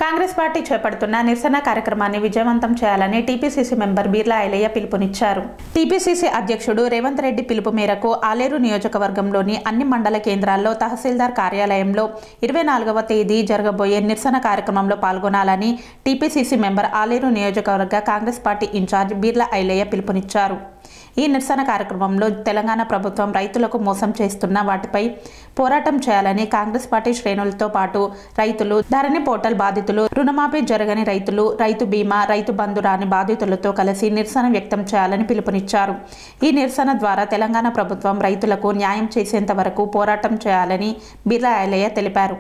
Congress party చేపడుతున్న నిరసన కార్యక్రమాన్ని విజయవంతం చేయాలని టీపీసీసీ మెంబర్ బీర్లా ఐలయ్య పిలుపునిచ్చారు టీపీసీసీ అధ్యక్షుడు రేవంత్ రెడ్డి పిలుపు మేరకు ఆలేరు నియోజకవర్గంలోని అన్ని మండల కేంద్రాల్లో తహసీల్దార్ కార్యాలయంలో ఇరవై నాలుగవ తేదీ జరగబోయే నిరసన కార్యక్రమంలో పాల్గొనాలని టీపీసీసీ మెంబర్ ఆలేరు నియోజకవర్గ కాంగ్రెస్ పార్టీ ఇన్ఛార్జ్ బీర్లా ఐలయ్య పిలుపునిచ్చారు ఈ నిరసన కార్యక్రమంలో తెలంగాణ ప్రభుత్వం రైతులకు మోసం చేస్తున్న వాటిపై పోరాటం చేయాలని కాంగ్రెస్ పార్టీ శ్రేణులతో పాటు రైతులు ధరణి పోర్టల్ బాధితులు రుణమాఫీ జరగని రైతులు రైతు బీమా రైతు బంధు రాని బాధితులతో కలిసి నిరసన వ్యక్తం చేయాలని పిలుపునిచ్చారు ఈ నిరసన ద్వారా తెలంగాణ ప్రభుత్వం రైతులకు న్యాయం చేసేంత వరకు పోరాటం చేయాలని బిర్లా ఐలయ్య తెలిపారు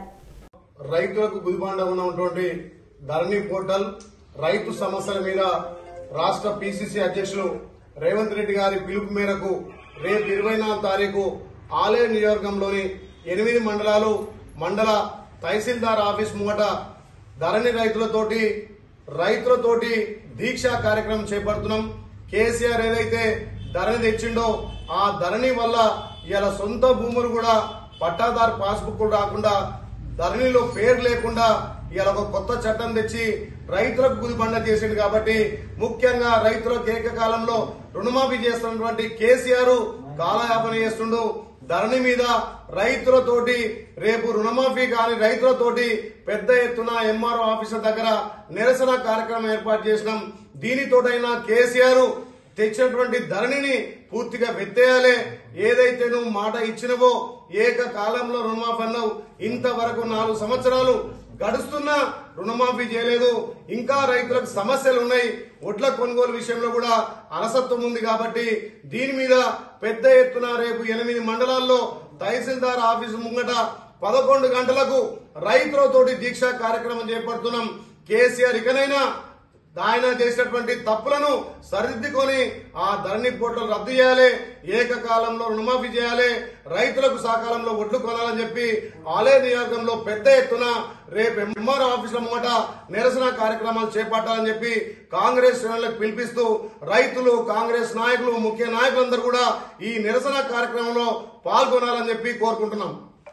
రైతులకు గుదిబాండ ఉన్నటువంటి ధరణి పోర్టల్ రైతు సమస్యల మీద రాష్ట్ర పిసిసి అధ్యక్షులు రేవంత్ రెడ్డి గారి పిలుపు మేరకు రేపు ఇరవై నాలుగు తారీఖు ఆలయ నియోజకంలోని ఎనిమిది మండలాలు మండల తహసీల్దార్ ఆఫీస్ ముంగట ధరణి రైతులతోటి రైతులతోటి దీక్షా కార్యక్రమం చేపడుతున్నాం కేసీఆర్ ఏదైతే ధరణి తెచ్చిండో ఆ ధరణి వల్ల ఇలా సొంత భూములు కూడా పట్టాదారు పాస్బుక్ రాకుండా ధరణిలో పేరు లేకుండా ఇలా ఒక కొత్త చట్టం తెచ్చి రైతులకు గుదిబండ చేసింది కాబట్టి ముఖ్యంగా రైతులకు ఏకకాలంలో రుణమాఫీ చేస్తున్నటువంటి కేసీఆర్ కాలయాపన చేస్తుండు ధరణి మీద రైతులతోటి రేపు రుణమాఫీ కాని రైతులతోటి పెద్ద ఎత్తున ఎంఆర్ఓ ఆఫీసర్ దగ్గర నిరసన కార్యక్రమం ఏర్పాటు చేసినాం దీనితోటైనా కేసీఆర్ తెచ్చినటువంటి ధరణిని పూర్తిగా వెత్తేయాలి ఏదైతే నువ్వు మాట ఇచ్చినవో ఏకకాలంలో రుణమాఫీ అన్నావు ఇంతవరకు నాలుగు సంవత్సరాలు గడుస్తున్నా రుణమాఫీ చేయలేదు ఇంకా రైతులకు సమస్యలు ఉన్నాయి ఒడ్ల కొనుగోలు విషయంలో కూడా అలసత్వం ఉంది కాబట్టి దీని మీద పెద్ద ఎత్తున రేపు ఎనిమిది మండలాల్లో తహసీల్దార్ ఆఫీసు ముంగట పదకొండు గంటలకు రైతులతోటి దీక్షా కార్యక్రమం చేపడుతున్నాం కేసీఆర్ ఇకనైనా ఆయన చేసినటువంటి తప్పులను సరిదిద్దుకొని ఆ ధరణి పోర్టల్ రద్దు చేయాలి ఏకకాలంలో రుణమాఫీ చేయాలి రైతులకు సకాలంలో ఒడ్లు కొనాలని చెప్పి ఆలయ నియోజకంలో పెద్ద ఎత్తున రేపు ఎంఆర్ ఆఫీసుల ముంగట నిరసన కార్యక్రమాలు చేపట్టాలని చెప్పి కాంగ్రెస్ శ్రేణులకు పిలిపిస్తూ రైతులు కాంగ్రెస్ నాయకులు ముఖ్య నాయకులందరూ కూడా ఈ నిరసన కార్యక్రమంలో పాల్గొనాలని చెప్పి కోరుకుంటున్నాం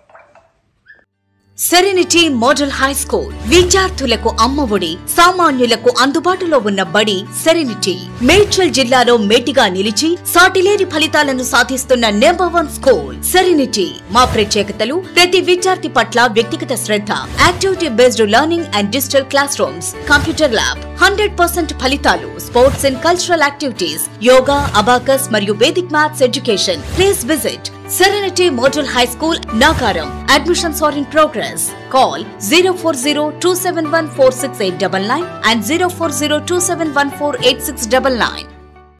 సెరెనిటీ మోడల్ హై స్కూల్ విద్యార్థులకు అమ్మఒడి సామాన్యులకు అందుబాటులో ఉన్న బడి సెరెనిటీ మేడ్చల్ జిల్లాలో మేటిగా నిలిచి సాటిలేని ఫలితాలను సాధిస్తున్న నెంబర్ వన్ స్కూల్ సెరెనిటీ మా ప్రత్యేకతలు ప్రతి విద్యార్థి పట్ల వ్యక్తిగత శ్రద్ధ activity based learning and digital classrooms computer lab hundred percent ఫలితాలు sports and cultural activities yoga abacus మరియు Vedic maths education please visit Serenity Model High School, Nagaram. Admissions are in progress. Call 040 and 040